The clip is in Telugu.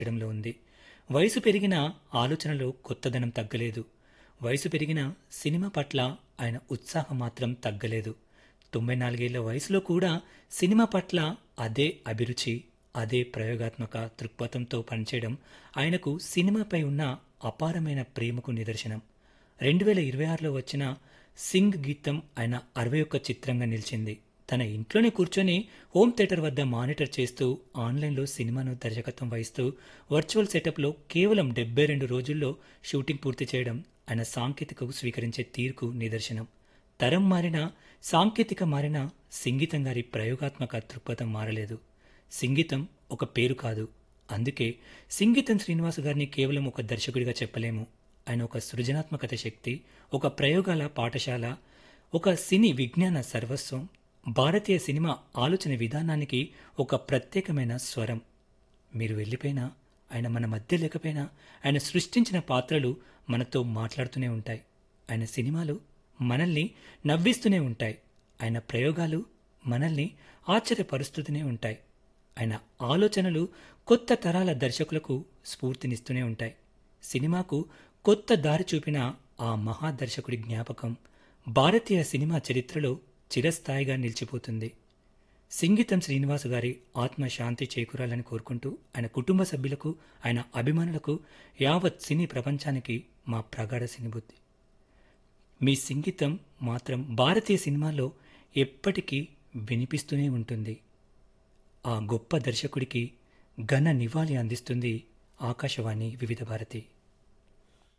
చేయడంలో ఉంది వయసు పెరిగినా ఆలోచనలో కొత్తదనం తగ్గలేదు వయసు పెరిగినా సినిమా పట్ల ఆయన ఉత్సాహం మాత్రం తగ్గలేదు తొంభై నాలుగేళ్ల వయసులో కూడా సినిమా పట్ల అదే అభిరుచి అదే ప్రయోగాత్మక దృక్పథంతో పనిచేయడం ఆయనకు సినిమాపై ఉన్న అపారమైన ప్రేమకు నిదర్శనం రెండు వేల ఇరవై ఆరులో వచ్చిన సింగ్ గీతం ఆయన అరవై ఒక్క చిత్రంగా నిలిచింది తన ఇంట్లోనే కూర్చొని హోమ్ థియేటర్ వద్ద మానిటర్ చేస్తూ ఆన్లైన్లో సినిమాను దర్శకత్వం వహిస్తూ వర్చువల్ సెటప్లో కేవలం డెబ్బై రెండు రోజుల్లో షూటింగ్ పూర్తి చేయడం ఆయన సాంకేతికకు స్వీకరించే తీరుకు నిదర్శనం తరం మారినా సాంకేతిక మారినా సంగీతం గారి ప్రయోగాత్మక దృక్పథం మారలేదు సంగీతం ఒక పేరు కాదు అందుకే సంగీతం శ్రీనివాస్ గారిని కేవలం ఒక దర్శకుడిగా చెప్పలేము ఆయన ఒక సృజనాత్మకత శక్తి ఒక ప్రయోగాల పాఠశాల ఒక సినీ విజ్ఞాన సర్వస్వం భారతీయ సినిమా ఆలోచన విధానానికి ఒక ప్రత్యేకమైన స్వరం మీరు వెళ్ళిపోయినా ఆయన మన మధ్య లేకపోయినా ఆయన సృష్టించిన పాత్రలు మనతో మాట్లాడుతూనే ఉంటాయి ఆయన సినిమాలు మనల్ని నవ్విస్తూనే ఉంటాయి ఆయన ప్రయోగాలు మనల్ని ఆశ్చర్యపరుస్తూనే ఉంటాయి ఆయన ఆలోచనలు కొత్త తరాల దర్శకులకు స్ఫూర్తినిస్తూనే ఉంటాయి సినిమాకు కొత్త దారి చూపిన ఆ మహాదర్శకుడి జ్ఞాపకం భారతీయ సినిమా చరిత్రలో చిరస్థాయిగా నిలిచిపోతుంది సింగీతం శ్రీనివాస్ గారి ఆత్మ శాంతి చేకూరాలని కోరుకుంటూ ఆయన కుటుంబ సభ్యులకు ఆయన అభిమానులకు యావత్ సినీ ప్రపంచానికి మా ప్రగాఢ సినిబుద్ధి మీ సంగీతం మాత్రం భారతీయ సినిమాలో ఎప్పటికీ వినిపిస్తూనే ఉంటుంది ఆ గొప్ప దర్శకుడికి ఘన నివాళి అందిస్తుంది ఆకాశవాణి వివిధ భారతి